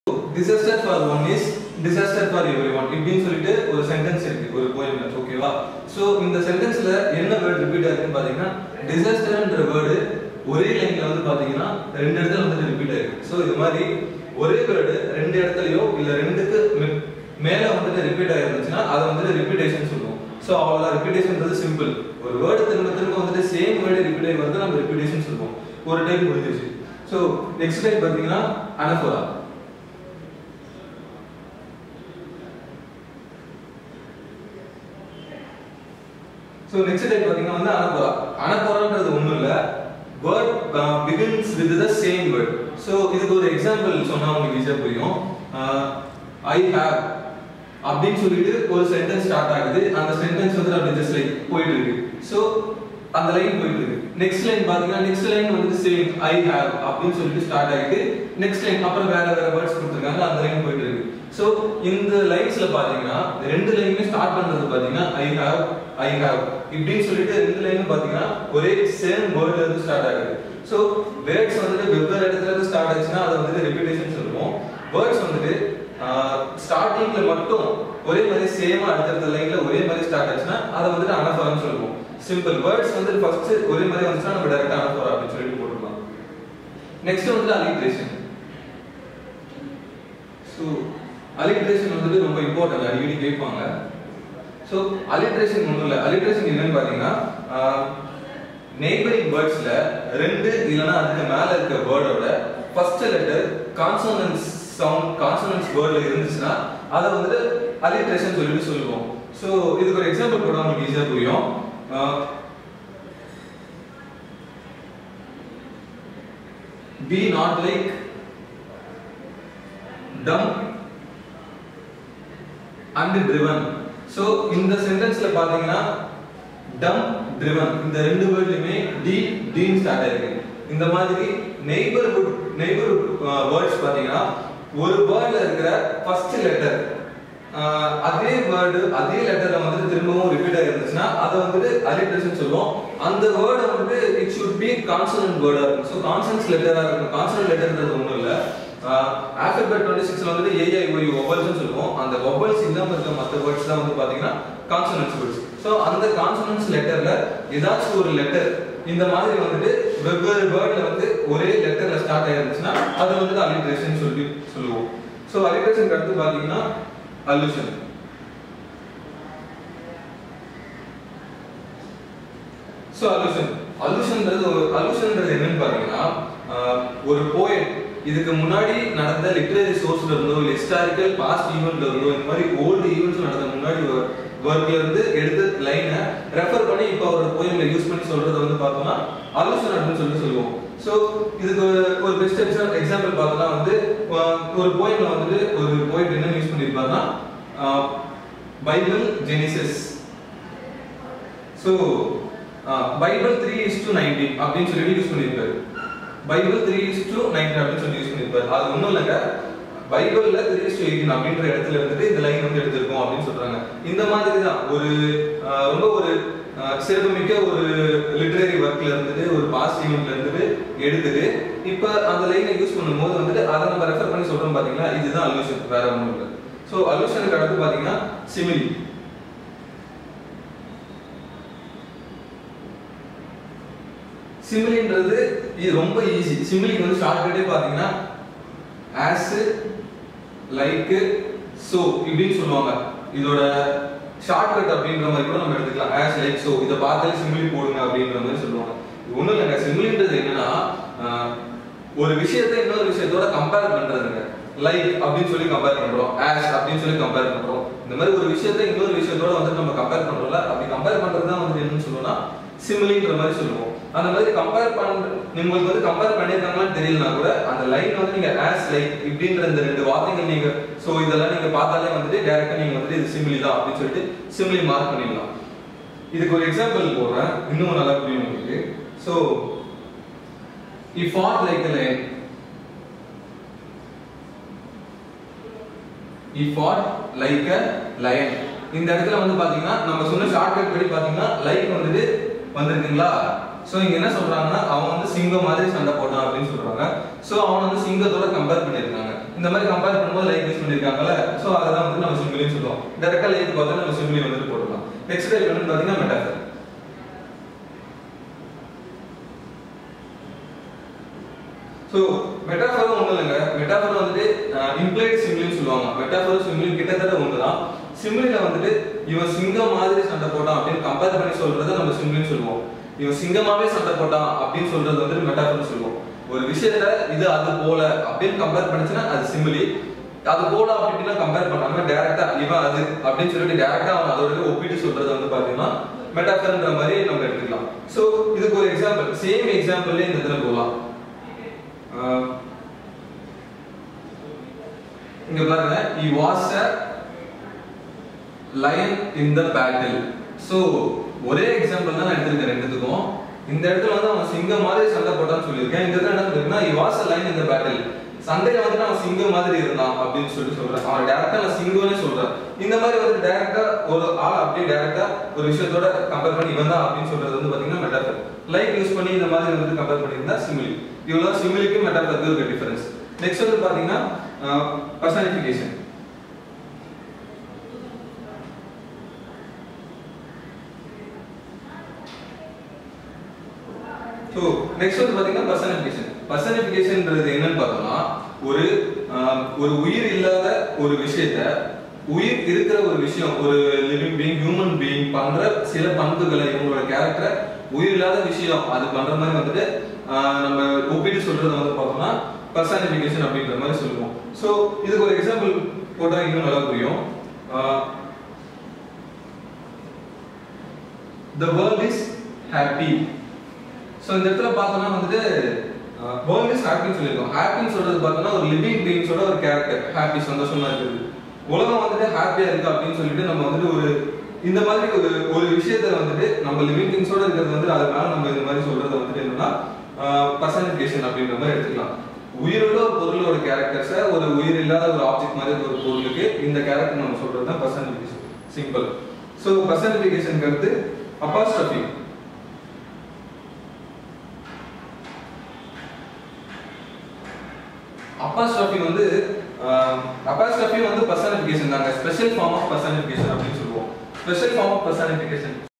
disaster for one is disaster for everyone இப்படின்னு சொல்லிட்டு ஒரு சென்டென்ஸ் இருக்கு ஒரு போயம்ல ஓகேவா ஸோ இந்த சென்டென்ஸ்ல என்ன வேர்ட் ரிப்பீட் ஆகுதுன்னு பாத்தீங்கன்னா டிசாஸ்டர்ன்ற வேர்டு ஒரே லைன்ல வந்து பாத்தீங்கன்னா ரெண்டு இடத்துல வந்து ரிப்பீட் ஆயிருக்கு ஸோ இது மாதிரி ஒரே வேர்டு ரெண்டு இடத்துலயோ இல்ல ரெண்டுக்கு மே- மேல வந்துட்டு ரிப்பீட் ஆயிருந்துச்சுன்னா அதை வந்துட்டு ரிப்பீட்டேஷன் சொல்லுவோம் ஸோ அவ்வளோ ரிப்பீட்டேஷன்றது சிம்பிள் ஒரு வேர்டு திரும்ப திரும்ப வந்துட்டு சேம் வேர்டு ரிப்பீட் ஆகி வந்து நம்ம ரிப்பீட்டேஷன் சொல்லுவோம் ஒரு டைம் முடிஞ்சிச்சு ஸோ நெக்ஸ்ட் டைம் பார்த்தீங்கன்னா அனஃபோரா ஸோ நெக்ஸ்ட் டைப் பார்த்தீங்கன்னா வந்து அனபோரா அனபோரான்றது ஒன்றும் இல்லை word begins with the same word so இதுக்கு ஒரு எக்ஸாம்பிள் சொன்னால் உங்களுக்கு ஈஸியாக புரியும் ஐ ஹேவ் அப்படின்னு சொல்லிட்டு ஒரு சென்டென்ஸ் ஸ்டார்ட் ஆகுது அந்த சென்டென்ஸ் வந்து அப்படி ஜஸ்ட் லைக் போயிட்டு இருக்கு ஸோ அந்த லைன் போயிட்டு இருக்கு நெக்ஸ்ட் லைன் பாத்தீங்கன்னா நெக்ஸ்ட் லைன் வந்து சேம் ஐ ஹேவ் அப்படின்னு சொல்லிட்டு ஸ்டார்ட் ஆகிட்டு நெக்ஸ்ட் லைன் அப்புறம் வேற வேற வேர்ட்ஸ் கொடுத்துருக்காங்க அந்த லைன் போயிட்டு இருக்கு ஸோ இந்த லைன்ஸ்ல பாத்தீங்கன்னா ரெண்டு லைனுமே ஸ்டார்ட் பண்றது பாத்தீங்கன்னா ஐ ஹேவ் ஐ ஹேவ் இப்படின்னு சொல்லிட்டு ரெண்டு லைனும் பாத்தீங்கன்னா ஒரே சேம் வேர்ட்ல இருந்து ஸ்டார்ட் ஆகுது ஸோ வேர்ட்ஸ் வந்துட்டு வெவ்வேறு இடத்துல இருந்து ஸ்டார்ட் ஆச்சுன்னா அதை வந்துட்டு ரிப்பீட்டேஷன் சொல்லுவோம் வேர்ட்ஸ் வந்துட்டு ஸ்டார்டிங்ல மட்டும் ஒரே மாதிரி சேமா அடுத்தடுத்த லைன்ல ஒரே மாதிரி ஸ்டார்ட் ஆச்சுன்னா அதை வந்துட்டு அனஃபரம்னு சொல்லுவோம் சிம்பிள் வேர்ட்ஸ் வந்து ஃபர்ஸ்ட் ஒரே மாதிரி வந்துச்சுன்னா நம்ம டைரக்டா அனஃபர் அப்படின்னு சொல்லிட்டு போட்டுக்கலாம் நெக்ஸ்ட் வந்து அலிட்ரேஷன் ஸோ அலிட்ரேஷன் வந்துட்டு ரொம்ப இம்பார்ட்டன்ட் அடிக்கடி கேட்பாங்க ஸோ அலிட்ரேஷன் ஒன்றும் இல்லை அலிட்ரேஷன் என்னன்னு பார்த்தீங்கன்னா நெய்பரிங் வேர்ட்ஸ்ல ரெண்டு இல்லைன்னா அதுக்கு மேல இருக்க வேர்டோட first letter consonants sound consonants வேர்ட்ல இருந்துச்சுன்னா அதை வந்துட்டு அலிட்ரேஷன் சொல்லிட்டு சொல்லுவோம் ஸோ இதுக்கு ஒரு எக்ஸாம்பிள் கூட உங்களுக்கு ஈஸியாக புரியும் be not like dumb and driven so இந்த சென்டென்ஸ்ல பாத்தீங்கன்னா டம் ட்ரிவன் இந்த ரெண்டு வேர்ட்லயுமே டி டீன் ஸ்டார்ட் ஆயிருக்கு இந்த மாதிரி நெய்பர்ஹுட் நெய்பர்ஹுட் வேர்ட்ஸ் பாத்தீங்கன்னா ஒரு வேர்ட்ல இருக்கிற ஃபர்ஸ்ட் லெட்டர் அதே வேர்டு அதே லெட்டர்ல வந்துட்டு திரும்பவும் ரிப்பீட் ஆகிருந்துச்சுன்னா அதை வந்துட்டு அலிட்ரேஷன் சொல்லுவோம் அந்த வேர்டு வந்துட்டு இட் ஷுட் பி கான்சனன்ட் வேர்டா இருக்கும் ஸோ கான்சனன்ஸ் லெட்டரா இருக்கும் கான்சனன்ட் லெட்டர்ன்றது ஒன்றும் இல்லை ஆல்பபெட் டுவெண்ட்டி சிக்ஸ்ல வந்துட்டு ஏஐ ஒய் ஒபல்ஸ் சொல்லுவோம் அந்த ஒபல்ஸ் இல்லாம இருக்க மற்ற வேர்ட்ஸ் தான் வந்து பாத்தீங்கன்னா கான்சனன்ஸ் வேர்ட்ஸ் ஸோ அந்த கான்சனன்ஸ் லெட்டர்ல ஏதாச்சும் ஒரு லெட்டர் இந்த மாதிரி வந்துட்டு வெவ்வேறு வேர்ட்ல வந்து ஒரே லெட்டர்ல ஸ்டார்ட் ஆயிருந்துச்சுன்னா அது வந்துட்டு அலிட்ரேஷன் சொல்லி சொல்லுவோம் ஸோ அலிட்ரேஷனுக்கு அடுத்து பாத்தீங்கன்னா அல்யூஷன் ஸோ அல்யூஷன் அல்யூஷன்ன்றது ஒரு அல்யூஷன்ன்றது என்னன்னு பாத்தீங்கன்னா ஆஹ், ஒரு போயட் இதுக்கு முன்னாடி நடந்த லிட்ரரி சோர்ஸ்ல இருந்தோ இல்லை ஹிஸ்டாரிக்கல் பாஸ்ட் ஈவெண்ட்ல இருந்தோ இந்த மாதிரி ஓல்டு ஈவெண்ட்ஸ் நடந்த முன்னாடி ஒர்க்ல இருந்து எடுத்த லைனை ரெஃபர் பண்ணி இப்போ அவரோட போயம்ல யூஸ் பண்ணி சொல்றத வந்து பார்த்தோம்னா அலுஷன் அப்படின்னு சொல்லி சொல்லுவோம் ஸோ இதுக்கு ஒரு- ஒரு பெஸ்ட் எக்ஸாம்பிள் பார்த்தோம்னா வந்து ஆஹ், ஒரு போயம்ல வந்துட்டு ஒரு போயிட் என்ன யூஸ் பண்ணியிருப்பாருன்னா Bible Genesis so Bible three is two nineteen அப்படின்னு சொல்லிட்டு யூஸ் பண்ணியிருப்பாரு Bible three is two nineteen அப்படின்னு சொல்லி யூஸ் பண்ணியிருப்பாரு அது ஒன்றும் இல்லைங்க பைபிள்ல த்ரீ இஸ் டு எயிட்டீன் அப்படின்ற இடத்துல இருந்துட்டு இந்த லைன் வந்து எடுத்திருக்கோம் அப்படின்னு சொல்றாங்க இந்த மாதிரி தான் ஒரு ஆஹ், ரொம்ப ஒரு ஆஹ், சிறப்புமிக்க ஒரு லிட்ரரி ஒர்க்ல இருந்துட்டு ஒரு பாஸ்ட் ஈவெண்ட்ல இருந்துட்டு எடுத்துட்டு இப்போ அந்த லைனை யூஸ் பண்ணும்போது வந்துட்டு அதை நம்ம ரெஃபர் பண்ணி சொல்றோம் பாத்தீங்களா இதுதான் அல்யூஷன் வேற ஒன்றும் இல்லை ஸோ அல்யூஷனுக்கு அடுத்து பாத்தீங்கன்னா சிமிலி சிமிலின்றது இது ரொம்ப ஈஸி சிமிலிக்கு வந்து ஷார்ட்கட்டே பாத்தீங்கன்னா ஆஸ் லைக் சோ இப்படின்னு சொல்லுவாங்க இதோட ஷார்ட்கட் அப்படின்ற மாதிரி கூட நம்ம எடுத்துக்கலாம் ஆஸ் லைக் சோ இதை பார்த்தாலே சிமிலி போடுங்க அப்படின்ற மாதிரி சொல்லுவாங்க இது ஒண்ணும் இல்லைங்க சிமிலின்றது என்னன்னா ஆஹ், ஒரு விஷயத்தை இன்னொரு விஷயத்தோட கம்பேர் பண்றதுங்க லைக் அப்படின்னு சொல்லி கம்பேர் பண்றோம் ஆஸ் அப்படின்னு சொல்லி கம்பேர் பண்றோம் இந்த மாதிரி ஒரு விஷயத்தை இன்னொரு விஷயத்தோட வந்து நம்ம கம்பேர் பண்றோம்ல அப்படி கம்பேர் பண்றது தான் வந்து என்னன்னு சொல்லுவோம்னா சிமிலின்ற மாதிரி சொல்லுவோம் அந்த மாதிரி கம்பேர் பண்ற உங்களுக்கு வந்து கம்பேர் பண்ணிருக்காங்களான்னு தெரியலனா கூட அந்த லைன் வந்து நீங்க ஆஸ் லைக் இப்படின்ற இந்த ரெண்டு வார்த்தைகள் நீங்க சோ இதெல்லாம் நீங்க பார்த்தாலே வந்துட்டு டைரக்டா நீங்க வந்துட்டு இது சிமிலி தான் அப்படின்னு சொல்லிட்டு சிமிலி மார்க் பண்ணிடலாம் இதுக்கு ஒரு எக்ஸாம்பிள் போடுறேன் இன்னும் நல்லா புரியும் உங்களுக்கு so he fought like a lion he fought like a lion இந்த இடத்துல வந்து பாத்தீங்கன்னா நம்ம சொன்ன ஷார்ட்கட் படி பாத்தீங்கன்னா லைக் வந்துட்டு வந்திருக்குங்களா சோ இங்க என்ன சொல்றாங்கன்னா அவன் வந்து சிங்கம் மாதிரி சண்டை போட்டான் அப்படின்னு சொல்றாங்க சோ அவன் வந்து சிங்கத்தோட கம்பேர் பண்ணிருக்காங்க இந்த மாதிரி கம்பேர் பண்ணும்போது லைக் யூஸ் பண்ணிருக்காங்கல்ல சோ அததான் வந்து நம்ம சிம்பிளின்னு சொல்லுவோம் டைரக்டா லைக் பார்த்தா நம்ம சிம்பிளி வந்துட்டு போடலாம் நெக்ஸ்ட் டைப் என்னன்னு பாத்தீங்கன்னா மெட்டாஃபர் ஸோ மெட்டாஃபரும் ஒன்றும் இல்லைங்க மெட்டாஃபர் வந்துட்டு இம்ப்ளைட் சிம்பிளின்னு சொல்லுவாங்க மெட்டாஃபரும் சிம்பிளும் கிட்டத்தட்ட ஒன்று தான் சிம்பிளில் வந்துட்டு இவன் சிங்கம் மாதிரி சண்டை போட்டான் அப்படின்னு கம்பேர் பண்ணி சொல்றதை நம்ம சிம்பிளின்னு சொல்லுவோம் இவன் சிங்கமாவே சண்டை போட்டான் அப்படின்னு சொல்றது வந்துட்டு மெட்டாஃபர்னு சொல்லுவோம் ஒரு விஷயத்த இது அது போல அப்படின்னு கம்பேர் பண்ணுச்சுன்னா அது சிம்பிளி அது போல அப்படின்னு கம்பேர் பண்ணாம டைரக்டா இவன் அது அப்படின்னு சொல்லிட்டு டைரக்டா அவன் அதோட ஒப்பிட்டு சொல்றது வந்து பாத்தீங்கன்னா மெட்டாஃபர்ன்ற மாதிரி நம்ம எடுத்துக்கலாம் சோ இதுக்கு ஒரு எக்ஸாம்பிள் சேம் எக்ஸாம்பிள்ல இந்த இடத்துல போகலாம் ஆஹ் இங்க பாருங்க he was a lion in the battle so ஒரே எக்ஸாம்பிள் தான் நான் எடுத்திருக்கேன் ரெண்டுத்துக்கும் இந்த இடத்துல வந்து அவன் சிங்கம் மாதிரி சண்டை போட்டான்னு சொல்லியிருக்கேன் இந்த இடத்துல என்ன சொல்லிருக்கேன்னா he was a lion in the battle சண்டையில வந்து அவன் சிங்கம் மாதிரி இருந்தான் அப்படின்னு சொல்லி சொல்றேன் அவன் டேரக்டா நான் சிங்கம்னே சொல்றேன் இந்த மாதிரி வந்து டேரக்டா ஒரு ஆள் அப்படியே டேரக்டா ஒரு விஷயத்தோட கம்பேர் பண்ணி இவன் தான் அப்படின்னு சொல்றது வந்து பாத்தீங்கன்னா மெட்டாஃபர் லைக் யூஸ் பண்ணி இந்த மாதிரி வந்து கம்பேர் பண்ணியிருந்தா சிமிலி இவ்வளவு சிமிலிக்கும் மெட்டாஃபருக்கு ஒரு டிஃபரன்ஸ் நெக்ஸ்ட் வந்து பாத்தீங்கன்னா பர்சனிஃபிகேஷன் ஸோ நெக்ஸ்ட் வந்து பாத்தீங்கன்னா பர்சனிஃபிகேஷன் பர்சனிஃபிகேஷன்ன்றது என்னன்னு பார்த்தோம்னா ஒரு ஆஹ், ஒரு உயிர் இல்லாத ஒரு விஷயத்த உயிர் இருக்கிற ஒரு விஷயம் ஒரு லிவிங் பீயிங் ஹியூமன் பீயிங் பண்ற சில பண்புகளை இவங்களோட கேரக்டர் உயிர் இல்லாத விஷயம் அது பண்ற மாதிரி வந்துட்டு ஆஹ், நம்ம ஒப்பிட்டு சொல்றத வந்து பார்த்தோம்னா பர்சனிஃபிகேஷன் அப்படின்ற மாதிரி சொல்லுவோம் ஸோ இதுக்கு ஒரு எக்ஸாம்பிள் போட்டா இன்னும் நல்லா புரியும் the world is happy so இந்த இடத்துல பார்த்தோம்னா வந்துட்டு வேர்ல்ட் இஸ் ஹாப்பின்னு சொல்லியிருக்கோம் ஹாப்பின்னு சொல்றது பார்த்தோம்னா ஒரு லிவிங் பீயிங்ஸோட ஒரு கேரக்டர் ஹாப்பி சந்தோஷமா இருக்குது உலகம் வந்துட்டு ஹாப்பியா இருக்கு அப்படின்னு சொல்லிட்டு நம்ம வந்துட்டு ஒரு இந்த மாதிரி ஒரு ஒரு விஷயத்த வந்துட்டு நம்ம லிவிங் திங்ஸோட இருக்கிறது வந்து அது மேல நம்ம இந்த மாதிரி சொல்றது வந்துட்டு என்னன்னா பர்சனிஃபிகேஷன் அப்படின்ற மாதிரி எடுத்துக்கலாம் உயிருள்ள ஒரு பொருளோட கேரக்டர்ஸை ஒரு உயிர் இல்லாத ஒரு ஆப்ஜெக்ட் மாதிரி ஒரு பொருளுக்கு இந்த கேரக்டர் நம்ம சொல்றது தான் பர்சனிஃபிகேஷன் சிம்பிள் ஸோ பர்சனிஃபிகேஷனுக்கு அடுத்து அப்பாஸ்ட்ரஃபி அப்பாஸ்ட்ரஃபி வந்து அப்பாஸ்ட்ரஃபி வந்து பர்சனிஃபிகேஷன் தாங்க ஸ்பெஷல் ஃபார்ம் ஆஃப் பர்சனிஃபிகேஷன் அப்படின்னு சொல்லுவோம் ஸ்பெஷல் ஃபார்ம் ஆஃப் பர்சனிஃபிகேஷன்